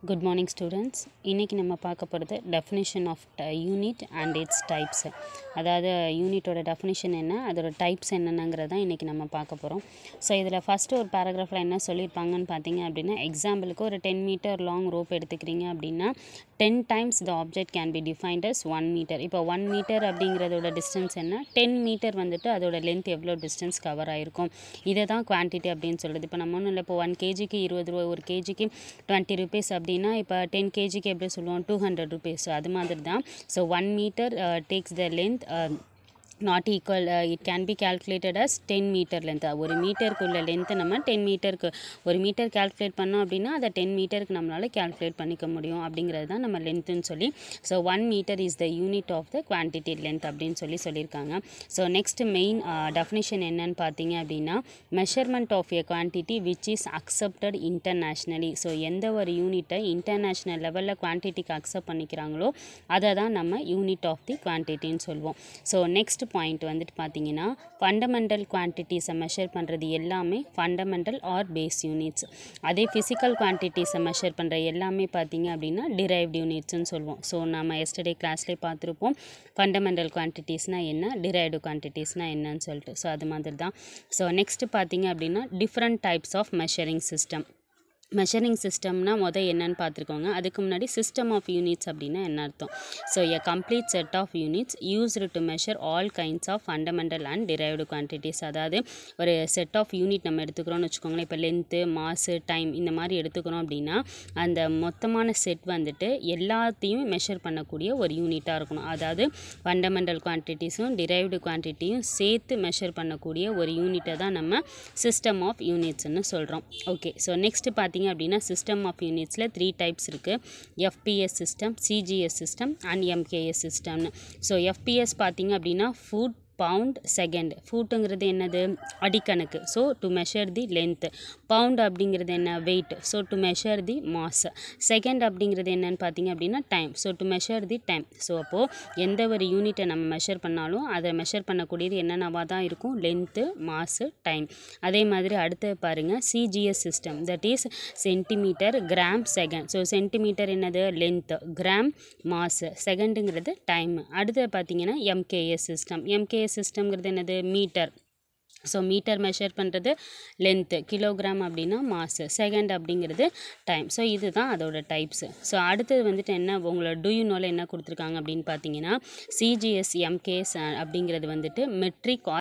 good morning students இன்றைக்கி நம்ம பார்க்க போகிறது definition of unit and its types அதாவது யூனிட்டோட டெஃபினிஷன் என்ன அதோட டைப்ஸ் என்னென்னங்கிறத இன்றைக்கி நம்ம பார்க்க போகிறோம் ஸோ இதில் ஃபஸ்ட்டு ஒரு பேராகிராஃபில் என்ன சொல்லியிருப்பாங்கன்னு பார்த்தீங்க அப்படின்னா எக்ஸாம்பிளுக்கு ஒரு டென் மீட்டர் லாங் ரோப் எடுத்துக்கிறீங்க அப்படின்னா ten times the object can be defined as one metre இப்போ ஒன் மீட்டர் அப்படிங்கிறதோட டிஸ்டன்ஸ் என்ன டென் மீட்டர் வந்துட்டு அதோட லென்த் எவ்வளோ டிஸ்டன்ஸ் கவர் ஆகிருக்கும் இதை தான் குவான்டிட்டி அப்படின்னு சொல்லுது இப்போ நம்ம ஒன்றும் இல்லை இப்போ ஒன் கேஜிக்கு இருபது ரூபா ஒரு கேஜிக்கு டுவெண்ட்டி ருபீஸ் அப்படின்னா இப்போ டென் கேஜிக்கு எப்படி சொல்லுவோம் டூ ஹண்ட்ரட் ருபீஸ் அது மாதிரி தான் so one metre takes the length not equal it can be calculated as ten metre length ஒரு மீட்டருக்கு உள்ள லென்த்து நம்ம டென் மீட்டருக்கு ஒரு மீட்டர் கேல்குலேட் பண்ணோம் அப்படின்னா அதை டென் மீட்டருக்கு நம்மளால் கேல்குலேட் பண்ணிக்க முடியும் அப்படிங்கிறது தான் நம்ம லென்த்துன்னு சொல்லி so one metre is the unit of the quantity length அப்படின்னு சொல்லி சொல்லியிருக்காங்க ஸோ நெக்ஸ்ட் மெயின் டெஃபினிஷன் என்னன்னு பார்த்தீங்க அப்படின்னா measurement of a quantity which is accepted internationally so எந்த ஒரு யூனிட்டை இன்டர்நேஷ்னல் லெவலில் குவான்டிட்டிக்கு அக்செப்ட் பண்ணிக்கிறாங்களோ அதை தான் நம்ம யூனிட் ஆஃப் தி குவான்டிட்டின்னு சொல்லுவோம் ஸோ நெக்ஸ்ட் பாயிண்ட் வந்துட்டு பார்த்தீங்கன்னா ஃபண்டமெண்டல் குவான்டிட்டிஸை மெஷர் பண்ணுறது எல்லாமே ஃபண்டமெண்டல் ஆர் பேஸ் யூனிட்ஸ் அதே ஃபிசிக்கல் குவான்டிட்டிஸை மெஷர் பண்ணுற எல்லாமே பார்த்தீங்க அப்படின்னா டிரைவ்ட் யூனிட்ஸ்னு சொல்லுவோம் ஸோ நம்ம எஸ்டர்டே கிளாஸ்லேயே பார்த்துருப்போம் ஃபண்டமெண்டல் குவான்டிட்டிஸ்னால் என்ன டிரைவ்டு குவான்டிட்டிஸ்னால் என்னன்னு சொல்லிட்டு ஸோ அது மாதிரி தான் ஸோ நெக்ஸ்ட்டு பார்த்தீங்க அப்படின்னா different types of measuring system measuring சிஸ்டம்னா மொதல் என்னன்னு பார்த்துருக்கோங்க அதுக்கு முன்னாடி சிஸ்டம் ஆஃப் யூனிட்ஸ் அப்படின்னா என்ன அர்த்தம் so a complete set of units used to measure all kinds of fundamental and derived quantities அதாவது ஒரு செட் ஆஃப் யூனிட் நம்ம எடுத்துக்கிறோம்னு வச்சுக்கோங்களேன் இப்போ லென்த்து மாசு டைம் இந்த மாதிரி எடுத்துக்கிறோம் அப்படின்னா அந்த மொத்தமான செட் வந்துட்டு எல்லாத்தையும் மெஷர் பண்ணக்கூடிய ஒரு யூனிட்டாக இருக்கணும் அதாவது ஃபண்டமெண்டல் குவான்டிட்டிஸும் டிரைவ்டு குவான்டிட்டியும் சேர்த்து மெஷர் பண்ணக்கூடிய ஒரு யூனிட்டை தான் நம்ம சிஸ்டம் ஆஃப் யூனிட்ஸ்னு சொல்கிறோம் ஓகே ஸோ நெக்ஸ்ட்டு பார்த்திங்க அப்படின்னா சிஸ்டம் ஆஃப் யூனிட்ஸில் த்ரீ டைப்ஸ் இருக்குது FPS system CGS system and MKS சிஸ்டம்னு ஸோ எஃபிஎஸ் பார்த்திங்க அப்படின்னா ஃபுட் பவுண்ட் செகண்ட் ஃபூட்டுங்கிறது என்னது அடிக்கணக்கு so to measure the length pound அப்படிங்கிறது என்ன weight so to measure the mass second அப்படிங்கிறது என்னன்னு பார்த்தீங்க அப்படின்னா time so to measure the time so அப்போது எந்த ஒரு யூனிட்டை நம்ம மெஷர் பண்ணாலும் அதை மெஷர் பண்ணக்கூடியது என்னென்னவா தான் இருக்கும் லென்த்து மாசு டைம் அதே மாதிரி அடுத்து பாருங்கள் CGS system that is centimetre gram second so centimetre என்னது லென்த்து கிராம் மாசு செகண்டுங்கிறது டைம் அடுத்து பார்த்தீங்கன்னா எம்கேஎஸ் சிஸ்டம் எம்கேஎஸ் சிஸ்டம்ங்கிறது என்னது மீட்டர் ஸோ மீட்டர் மெஷர் பண்ணுறது லென்த்து கிலோகிராம் அப்படின்னா மாசு செகண்ட் அப்படிங்கிறது டைம் ஸோ இதுதான் அதோட டைப்ஸு ஸோ அடுத்தது வந்துட்டு என்ன உங்களோட டூயூனோவில் என்ன கொடுத்துருக்காங்க அப்படின்னு பார்த்தீங்கன்னா சிஜிஎஸ் எம்கேஎஸ் அப்படிங்கிறது வந்துட்டு மெட்ரிக்